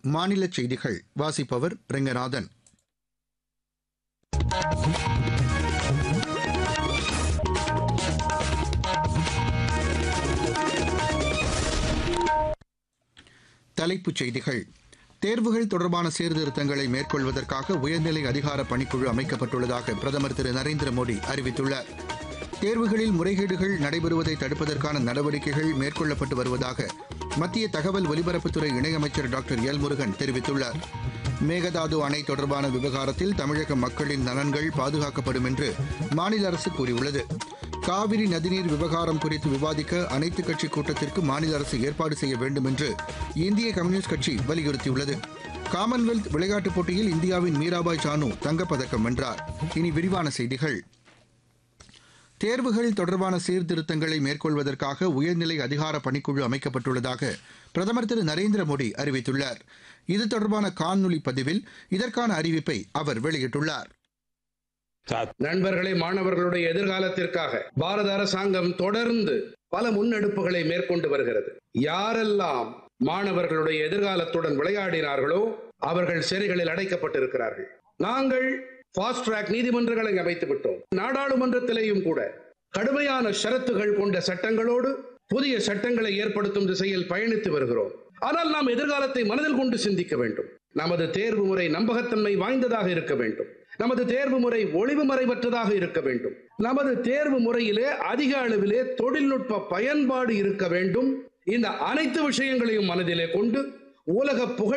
மாநில செய்திகள் வாசிப்பவர் ரெங்கநாதன் தலைப்புச் செய்திகள் தேர்வுகள் தொடர்பான சீர்திருத்தங்களை மேற்கொள்வதற்காக உயர்நிலை அதிகார பணிக்குழு அமைக்கப்பட்டுள்ளதாக பிரதமர் திரு நரேந்திர மோடி அறிவித்துள்ளார் தேர்வுகளில் முறைகேடுகள் நடைபெறுவதை தடுப்பதற்கான நடவடிக்கைகள் மேற்கொள்ளப்பட்டு வருவதாக மத்திய தகவல் ஒலிபரப்புத்துறை இணையமைச்சர் டாக்டர் எல் முருகன் தெரிவித்துள்ளார் மேகதாது அணை தொடர்பான விவகாரத்தில் தமிழக மக்களின் நலன்கள் பாதுகாக்கப்படும் என்று மாநில அரசு கூறியுள்ளது காவிரி நதிநீர் விவகாரம் குறித்து விவாதிக்க அனைத்துக் கட்சி கூட்டத்திற்கு மாநில அரசு ஏற்பாடு செய்ய வேண்டும் என்று இந்திய கம்யூனிஸ்ட் கட்சி வலியுறுத்தியுள்ளது காமன்வெல்த் விளையாட்டுப் போட்டியில் இந்தியாவின் மீராபாய் சானு தங்கப்பதக்கம் வென்றார் இனி விரிவான செய்திகள் தேர்வுகள் தொடர்பான சீர்திருத்தங்களை மேற்கொள்வதற்காக உயர்நிலை அதிகார பணிக்குழு அமைக்கப்பட்டுள்ளதாக பிரதமர் திரு நரேந்திர மோடி அறிவித்துள்ளார் இது தொடர்பான காணொலி பதிவில் இதற்கான அறிவிப்பை அவர் வெளியிட்டுள்ளார் நண்பர்களே மாணவர்களுடைய எதிர்காலத்திற்காக பாரத அரசாங்கம் தொடர்ந்து பல முன்னெடுப்புகளை மேற்கொண்டு வருகிறது யாரெல்லாம் மாணவர்களுடைய எதிர்காலத்துடன் விளையாடினார்களோ அவர்கள் சிறைகளில் அடைக்கப்பட்டிருக்கிறார்கள் நாங்கள் ஃபாஸ்ட் ட்ராக் நீதிமன்றங்களை அமைத்து விட்டோம் நாடாளுமன்றத்திலேயும் கூட கடுமையான ஷரத்துகள் கொண்ட சட்டங்களோடு புதிய சட்டங்களை ஏற்படுத்தும் திசையில் பயணித்து வருகிறோம் ஆனால் நாம் எதிர்காலத்தை மனதில் கொண்டு சிந்திக்க வேண்டும் நமது தேர்வு முறை நம்பகத்தன்மை வாய்ந்ததாக இருக்க வேண்டும் நமது தேர்வு முறை ஒளிவு மறைவற்றதாக இருக்க வேண்டும் நமது தேர்வு முறையிலே அதிக அளவிலே தொழில்நுட்ப பயன்பாடு இருக்க வேண்டும் இந்த அனைத்து விஷயங்களையும் மனதிலே கொண்டு உலக புகழ்